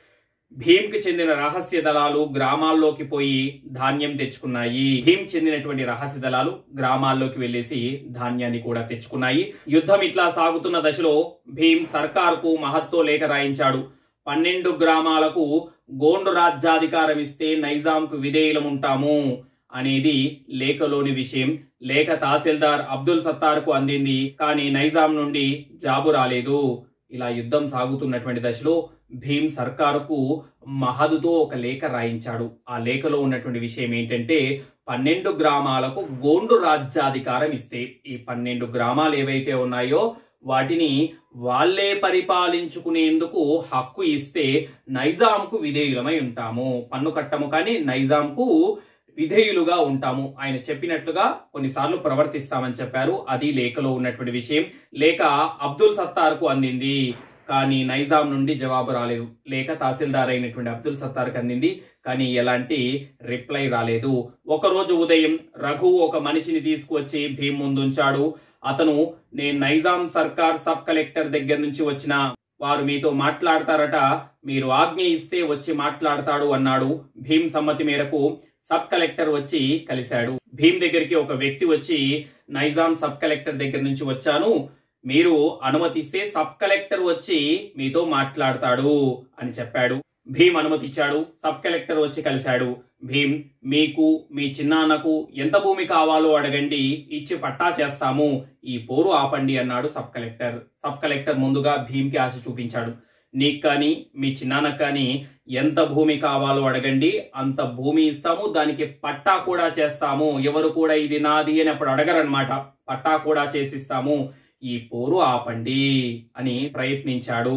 భీంకి చెందిన రహస్య దళాలు గ్రామాల్లోకి పోయి ధాన్యం తెచ్చుకున్నాయి భీం చెందినటువంటి రహస్య దళాలు గ్రామాల్లోకి వెళ్లేసి ధాన్యాన్ని కూడా తెచ్చుకున్నాయి యుద్ధం ఇట్లా సాగుతున్న దశలో భీం సర్కార్కు మహత్తో లేఖ రాయించాడు పన్నెండు గ్రామాలకు గోండు రాజ్యాధికారం ఇస్తే నైజాంకు విధేయులముంటాము అనేది లేఖలోని విషయం లేఖ తహసీల్దార్ అబ్దుల్ సత్తార్కు అందింది కానీ నైజాం నుండి జాబు రాలేదు ఇలా యుద్ధం సాగుతున్నటువంటి దశలో భీం సర్కారుకు మహదుతో ఒక లేఖ రాయించాడు ఆ లేఖలో ఉన్నటువంటి విషయం ఏంటంటే పన్నెండు గ్రామాలకు గోండు రాజ్యాధికారం ఇస్తే ఈ పన్నెండు గ్రామాలు ఏవైతే ఉన్నాయో వాటిని వాళ్ళే పరిపాలించుకునేందుకు హక్కు ఇస్తే నైజాంకు విధేయులమై ఉంటాము పన్ను కట్టము కానీ నైజాంకు విధేయులుగా ఉంటాము ఆయన చెప్పినట్లుగా కొన్నిసార్లు ప్రవర్తిస్తామని చెప్పారు అది లేఖలో ఉన్నటువంటి విషయం లేఖ అబ్దుల్ సత్తార్కు అందింది కానీ నైజాం నుండి జవాబు రాలేదు లేక తహసీల్దార్ అయినటువంటి అబ్దుల్ సత్తార్కి అందింది కానీ ఎలాంటి రిప్లై రాలేదు ఒకరోజు ఉదయం రఘు ఒక మనిషిని తీసుకువచ్చి భీమ్ ముందుంచాడు అతను నేను నైజాం సర్కార్ సబ్ కలెక్టర్ దగ్గర నుంచి వచ్చిన వారు మీతో మాట్లాడతారట మీరు ఆజ్ఞ ఇస్తే వచ్చి మాట్లాడతాడు అన్నాడు భీమ్ సమ్మతి మేరకు సబ్ కలెక్టర్ వచ్చి కలిశాడు భీమ్ దగ్గరికి ఒక వ్యక్తి వచ్చి నైజాం సబ్ కలెక్టర్ దగ్గర నుంచి వచ్చాను మీరు అనుమతిస్తే సబ్ కలెక్టర్ వచ్చి మీతో మాట్లాడతాడు అని చెప్పాడు భీమ్ అనుమతిచ్చాడు సబ్ కలెక్టర్ వచ్చి కలిశాడు భీమ్ మీకు మీ చిన్నాన్నకు ఎంత భూమి కావాలో అడగండి ఇచ్చి పట్టా చేస్తాము ఈ పోరు ఆపండి అన్నాడు సబ్ కలెక్టర్ సబ్ కలెక్టర్ ముందుగా భీమ్కి ఆశ చూపించాడు నీకు కానీ మీ చిన్నాన్నకు కానీ ఎంత భూమి కావాలో అడగండి అంత భూమి ఇస్తాము దానికి పట్టా కూడా చేస్తాము ఎవరు కూడా ఇది నాది అని అప్పుడు అడగరనమాట పట్టా కూడా చేసిస్తాము ఈ పోరు ఆపండి అని ప్రయత్నించాడు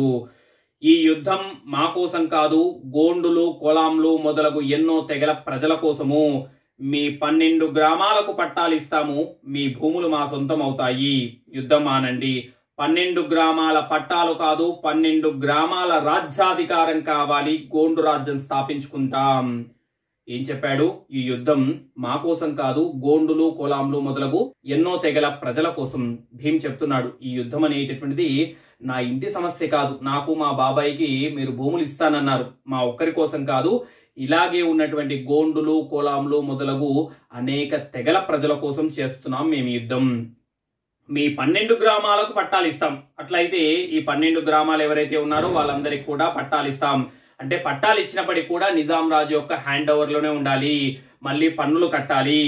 ఈ యుద్ధం మా కోసం కాదు గోండులు కొలాంలు మొదలగు ఎన్నో తెగల ప్రజల కోసము మీ పన్నెండు గ్రామాలకు పట్టాలు ఇస్తాము మీ భూములు మా సొంతం అవుతాయి యుద్ధం మానండి పన్నెండు గ్రామాల పట్టాలు కాదు పన్నెండు గ్రామాల రాజ్యాధికారం కావాలి గోండు రాజ్యం స్థాపించుకుంటాం ఏం చెప్పాడు ఈ యుద్ధం మా కోసం కాదు గోండులు కొలాంలు మొదలగు ఎన్నో తెగల ప్రజల కోసం భీమ్ చెప్తున్నాడు ఈ యుద్ధం అనేటటువంటిది నా ఇంటి సమస్య కాదు నాకు మా బాబాయికి మీరు భూములు ఇస్తానన్నారు మా ఒక్కరి కోసం కాదు ఇలాగే ఉన్నటువంటి గోండులు కోలాంలు మొదలగు అనేక తెగల ప్రజల కోసం చేస్తున్నాం మేము ఈ యుద్ధం మీ పన్నెండు గ్రామాలకు పట్టాలు ఇస్తాం అట్లయితే ఈ పన్నెండు గ్రామాలు ఎవరైతే ఉన్నారో వాళ్ళందరికీ కూడా పట్టాలు ఇస్తాం అంటే పట్టాలు ఇచ్చినప్పటికీ కూడా నిజాం రాజు యొక్క హ్యాండ్ ఓవర్ లోనే ఉండాలి మళ్ళీ పన్నులు కట్టాలి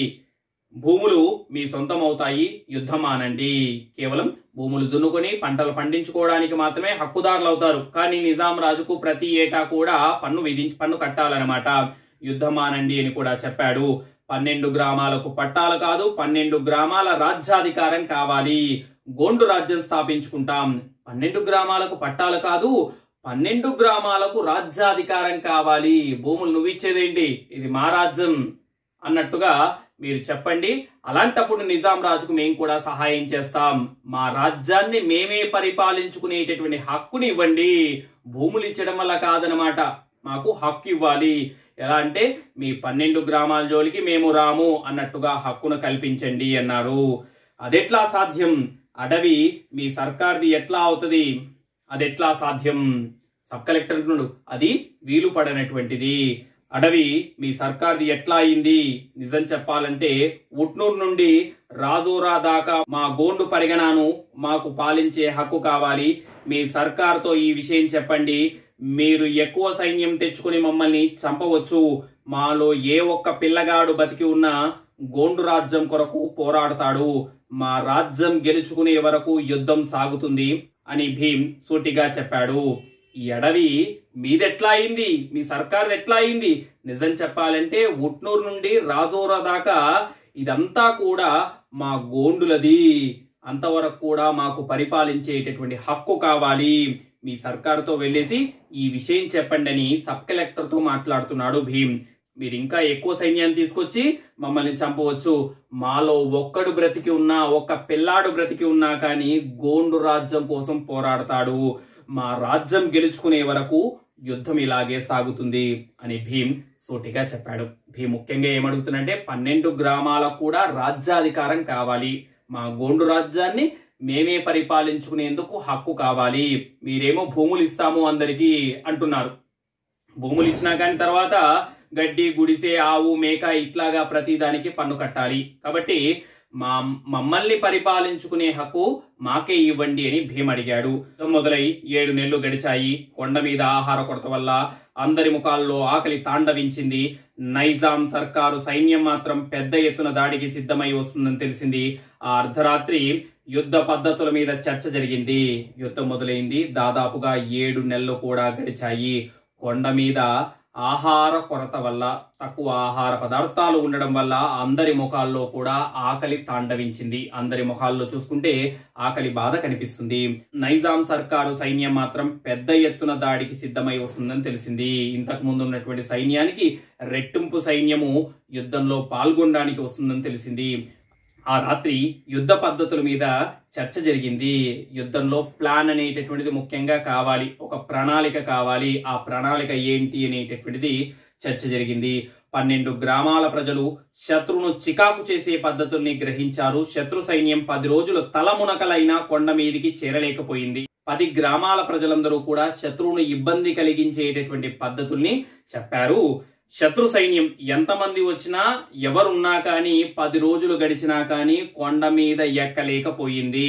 భూములు మీ సొంతం అవుతాయి యుద్ధం ఆనండి కేవలం భూములు దున్నుకొని పంటలు పండించుకోవడానికి మాత్రమే హక్కుదారులు అవుతారు కానీ నిజాం రాజుకు ప్రతి ఏటా కూడా పన్ను విధించి పన్ను కట్టాలన్నమాట యుద్ధం ఆనండి అని కూడా చెప్పాడు పన్నెండు గ్రామాలకు పట్టాలు కాదు పన్నెండు గ్రామాల రాజ్యాధికారం కావాలి గోండు రాజ్యం స్థాపించుకుంటాం పన్నెండు గ్రామాలకు పట్టాలు కాదు పన్నెండు గ్రామాలకు రాజ్యాధికారం కావాలి భూములు నువ్విచ్చేదేంటి ఇది మా రాజ్యం అన్నట్టుగా మీరు చెప్పండి అలాంటప్పుడు నిజాం రాజుకు మేము కూడా సహాయం చేస్తాం మా రాజ్యాన్ని మేమే పరిపాలించుకునేటటువంటి హక్కుని ఇవ్వండి భూములు ఇచ్చడం వల్ల కాదనమాట మాకు హక్కు ఇవ్వాలి ఎలా అంటే మీ పన్నెండు గ్రామాల జోలికి మేము రాము అన్నట్టుగా హక్కును కల్పించండి అన్నారు అదెట్లా సాధ్యం అడవి మీ సర్కార్ది ఎట్లా అవుతుంది అదెట్లా సాధ్యం సబ్ కలెక్టర్ అంటున్నాడు అది వీలు పడనటువంటిది అడవి మీ సర్కార్ది ఎట్లా అయింది నిజం చెప్పాలంటే ఉట్నూరు నుండి రాజోరా దాకా మా గోండు పరిగణాను మాకు పాలించే హక్కు కావాలి మీ సర్కార్తో ఈ విషయం చెప్పండి మీరు ఎక్కువ సైన్యం తెచ్చుకుని మమ్మల్ని చంపవచ్చు మాలో ఏ ఒక్క పిల్లగాడు బతికి ఉన్నా గోండు రాజ్యం కొరకు పోరాడతాడు మా రాజ్యం గెలుచుకునే వరకు యుద్ధం సాగుతుంది అని భీమ్ సూటిగా చెప్పాడు ఈ అడవి మీదెట్లా అయింది మీ సర్కార్ ఎట్లా అయింది నిజం చెప్పాలంటే ఉట్నూరు నుండి రాజోరా దాకా ఇదంతా కూడా మా గోండులది అంతవరకు కూడా మాకు పరిపాలించేటటువంటి హక్కు కావాలి మీ సర్కారుతో వెళ్ళేసి ఈ విషయం చెప్పండి అని సబ్ కలెక్టర్ తో మాట్లాడుతున్నాడు భీమ్ మీరు ఇంకా ఎక్కువ సైన్యాన్ని తీసుకొచ్చి మమ్మల్ని చంపవచ్చు మాలో ఒక్కడు బ్రతికి ఉన్నా ఒక్క పిల్లాడు బ్రతికి ఉన్నా కానీ గోండు రాజ్యం కోసం పోరాడతాడు మా రాజ్యం గెలుచుకునే వరకు యుద్ధం ఇలాగే సాగుతుంది అని భీమ్ సూటిగా చెప్పాడు భీమ్ ముఖ్యంగా ఏమడుగుతుందంటే పన్నెండు గ్రామాలకు కూడా రాజ్యాధికారం కావాలి మా గోండు రాజ్యాన్ని మేమే పరిపాలించుకునేందుకు హక్కు కావాలి మీరేమో భూములు ఇస్తాము అందరికీ అంటున్నారు భూములు ఇచ్చినా కానీ తర్వాత గడ్డి గుడిసె ఆవు మేక ఇట్లాగా ప్రతి దానికి పన్ను కట్టాలి కాబట్టి మా మమ్మల్ని పరిపాలించుకునే హక్కు మాకే ఇవ్వండి అని భీమ్ అడిగాడు మొదలై ఏడు నెలలు గడిచాయి కొండ మీద ఆహార కొరత వల్ల అందరి ముఖాల్లో ఆకలి తాండవించింది నైజాం సర్కారు సైన్యం మాత్రం పెద్ద ఎత్తున దాడికి సిద్ధమై వస్తుందని తెలిసింది ఆ అర్ధరాత్రి యుద్ధ పద్ధతుల మీద చర్చ జరిగింది యుద్ధం మొదలైంది దాదాపుగా ఏడు నెలలు కూడా గడిచాయి కొండ మీద ఆహార కొరత వల్ల తక్కువ ఆహార పదార్థాలు ఉండడం వల్ల అందరి ముఖాల్లో కూడా ఆకలి తాండవించింది అందరి ముఖాల్లో చూసుకుంటే ఆకలి బాధ కనిపిస్తుంది నైజాం సర్కారు సైన్యం మాత్రం పెద్ద ఎత్తున దాడికి సిద్ధమై వస్తుందని తెలిసింది ఇంతకు ముందు ఉన్నటువంటి సైన్యానికి రెట్టింపు సైన్యము యుద్ధంలో పాల్గొనడానికి వస్తుందని తెలిసింది ఆ రాత్రి యుద్ధ పద్ధతుల మీద చర్చ జరిగింది యుద్ధంలో ప్లాన్ అనేటటువంటిది ముఖ్యంగా కావాలి ఒక ప్రణాళిక కావాలి ఆ ప్రణాళిక ఏంటి అనేటటువంటిది చర్చ జరిగింది పన్నెండు గ్రామాల ప్రజలు శత్రువును చికాకు చేసే పద్ధతుల్ని గ్రహించారు శత్రు సైన్యం పది రోజులు తలమునకలైన కొండ మీదికి చేరలేకపోయింది పది గ్రామాల ప్రజలందరూ కూడా శత్రువును ఇబ్బంది కలిగించేటటువంటి పద్ధతుల్ని చెప్పారు శత్రు సైన్యం ఎంతమంది వచ్చినా ఎవరున్నా కానీ పది రోజులు గడిచినా కానీ కొండ మీద ఎక్కలేకపోయింది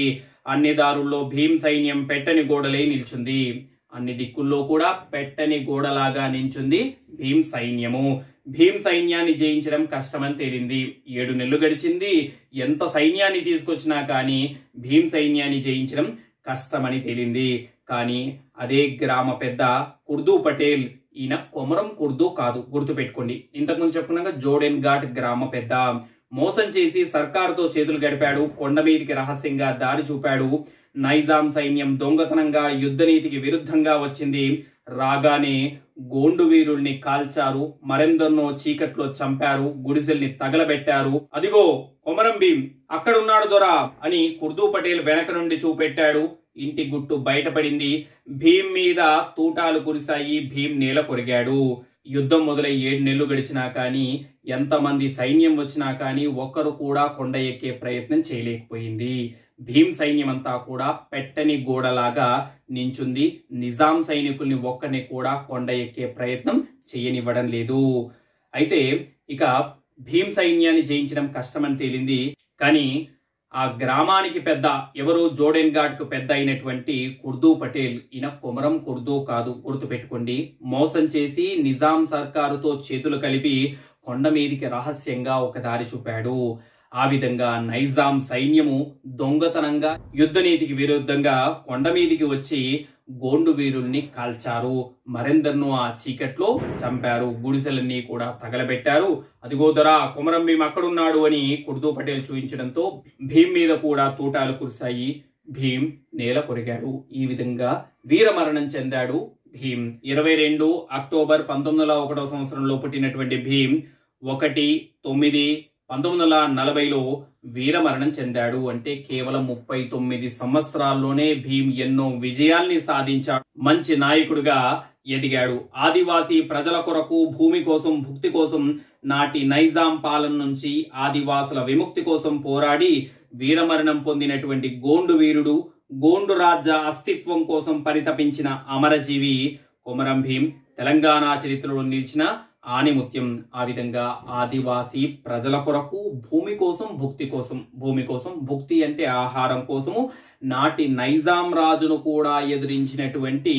అన్ని దారుల్లో భీమ్ సైన్యం పెట్టని గోడలై నిల్చుంది అన్ని దిక్కుల్లో కూడా పెట్టని గోడలాగా నించుంది భీమ్ సైన్యము భీమ్ సైన్యాన్ని జయించడం కష్టమని తేలింది ఏడు నెలలు గడిచింది ఎంత సైన్యాన్ని తీసుకొచ్చినా కానీ భీమ్ సైన్యాన్ని జయించడం కష్టమని తేలింది కానీ అదే గ్రామ పెద్ద కుర్దూ పటేల్ ఈయన కొమరం కుర్దూ కాదు గుర్తుపెట్టుకోండి ఇంతకుముందు చెప్పుకున్నాక జోడెన్ ఘాట్ గ్రామ పెద్ద మోసం చేసి సర్కారుతో చేతులు గడిపాడు కొండ మీదికి రహస్యంగా దారి చూపాడు నైజాం సైన్యం దొంగతనంగా యుద్ధనీతికి విరుద్ధంగా వచ్చింది రాగానే గోండు వీరుల్ని కాల్చారు మరెందరినో చీకట్లో చంపారు గుడిసెల్ని తగలబెట్టారు అదిగో కొమరం భీం అక్కడున్నాడు దొరా అని కుర్దూ పటేల్ వెనక నుండి చూపెట్టాడు ఇంటి గుట్టు బయటపడింది భీం మీద తూటాలు కురిశాయి భీం నేల కొరిగాడు యుద్ధం మొదలై ఏడు నెలలు గడిచినా కానీ ఎంతమంది సైన్యం వచ్చినా కానీ ఒక్కరు కూడా కొండ ఎక్కే ప్రయత్నం చేయలేకపోయింది భీం సైన్యం అంతా కూడా పెట్టని గోడలాగా నించుంది నిజాం సైనికుల్ని ఒక్కరిని కూడా కొండ ఎక్కే ప్రయత్నం చేయనివ్వడం లేదు అయితే ఇక భీం సైన్యాన్ని జయించడం కష్టమని తేలింది కానీ ఆ గ్రామానికి పెద్ద ఎవరు జోడెన్ ఘాట్ కు పెద్ద అయినటువంటి కుర్దూ పటేల్ ఈయన కొమరం కుర్దూ కాదు గుర్తుపెట్టుకోండి మోసం చేసి నిజాం సర్కారుతో చేతులు కలిపి కొండ మీదికి రహస్యంగా ఒక దారి చూపాడు ఆ విధంగా నైజాం సైన్యము దొంగతనంగా యుద్ధనీతికి విరుద్ధంగా కొండ మీదికి వచ్చి గోండు వీరుల్ని కాల్చారు మరెందర్ను ఆ చీకట్లో చంపారు గుడిసెలన్నీ కూడా తగలబెట్టారు అదిగోదరా కొమరం భీం అక్కడున్నాడు అని కుర్దూ పటేల్ చూపించడంతో భీం మీద కూడా తూటాలు కురిశాయి భీం నేల కొరిగాడు ఈ విధంగా వీరమరణం చెందాడు భీం ఇరవై రెండు అక్టోబర్ పంతొమ్మిది వందల ఒకటో సంవత్సరంలో పుట్టినటువంటి భీం ఒకటి తొమ్మిది పంతొమ్మిది వందల నలభైలో వీరమరణం చెందాడు అంటే కేవలం ముప్పై తొమ్మిది సంవత్సరాల్లోనే భీం ఎన్నో విజయాల్ని సాధించాడు మంచి నాయకుడిగా ఎదిగాడు ఆదివాసీ ప్రజల కొరకు భూమి కోసం భుక్తి కోసం నాటి నైజాం పాలన నుంచి ఆదివాసుల విముక్తి కోసం పోరాడి వీరమరణం పొందినటువంటి గోండు వీరుడు గోండు రాజ్య అస్తిత్వం కోసం పరితపించిన అమరజీవి కొమరం భీం తెలంగాణ చరిత్రలో నిలిచిన ఆనిముత్యం ఆ విధంగా ఆదివాసీ ప్రజల కొరకు భూమి కోసం భుక్తి కోసం భూమి కోసం భుక్తి అంటే ఆహారం కోసము నాటి నైజాం రాజును కూడా ఎదిరించినటువంటి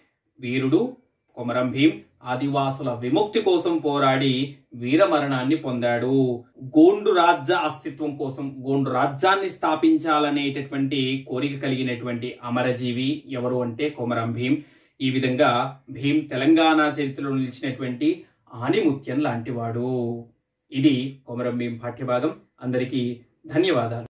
వీరుడు కొమరం భీం ఆదివాసుల విముక్తి కోసం పోరాడి వీరమరణాన్ని పొందాడు గోండు రాజ్య అస్తిత్వం కోసం గోండు రాజ్యాన్ని స్థాపించాలనేటటువంటి కోరిక కలిగినటువంటి అమరజీవి ఎవరు అంటే కొమరం భీం ఈ విధంగా భీం తెలంగాణ చరిత్రలో నిలిచినటువంటి ఆనిముత్యం లాంటివాడు ఇది కొమరం భీం పాఠ్యభాగం అందరికీ ధన్యవాదాలు